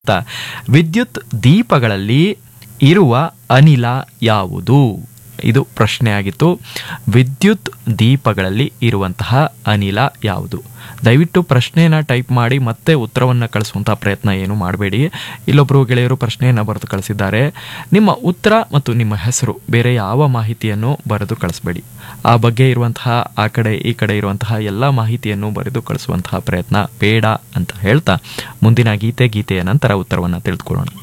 ಅಂತ ವಿದ್ಯುತ್ ದೀಪಗಳಲ್ಲಿ ಇರುವ ಅನಿಲ ಯಾವುದು ಇದು ಪ್ರಶ್ನೆ ಆಗಿತ್ತು ವಿದ್ಯುತ್ ದೀಪಗಳಲ್ಲಿ ಇರುವಂತಹ ಅನಿಲ ಯಾವುದು ದಯವಿಟ್ಟು ಪ್ರಶ್ನೆನ ಟೈಪ್ ಮಾಡಿ ಮತ್ತೆ ಉತ್ತರವನ್ನು ಕಳಿಸುವಂತಹ ಪ್ರಯತ್ನ ಏನು ಮಾಡಬೇಡಿ ಇಲ್ಲೊಬ್ಬರು ಗೆಳೆಯರು ಪ್ರಶ್ನೆಯನ್ನು ಬರೆದು ಕಳಿಸಿದ್ದಾರೆ ನಿಮ್ಮ ಉತ್ತರ ಮತ್ತು ನಿಮ್ಮ ಹೆಸರು ಬೇರೆ ಯಾವ ಮಾಹಿತಿಯನ್ನು ಬರೆದು ಕಳಿಸ್ಬೇಡಿ ಆ ಬಗ್ಗೆ ಇರುವಂತಹ ಆ ಕಡೆ ಈ ಕಡೆ ಇರುವಂತಹ ಎಲ್ಲ ಮಾಹಿತಿಯನ್ನು ಬರೆದು ಕಳಿಸುವಂತಹ ಪ್ರಯತ್ನ ಬೇಡ ಅಂತ ಹೇಳ್ತಾ ಮುಂದಿನ ಗೀತೆ ಗೀತೆಯ ನಂತರ ಉತ್ತರವನ್ನು ತಿಳಿದುಕೊಳ್ಳೋಣ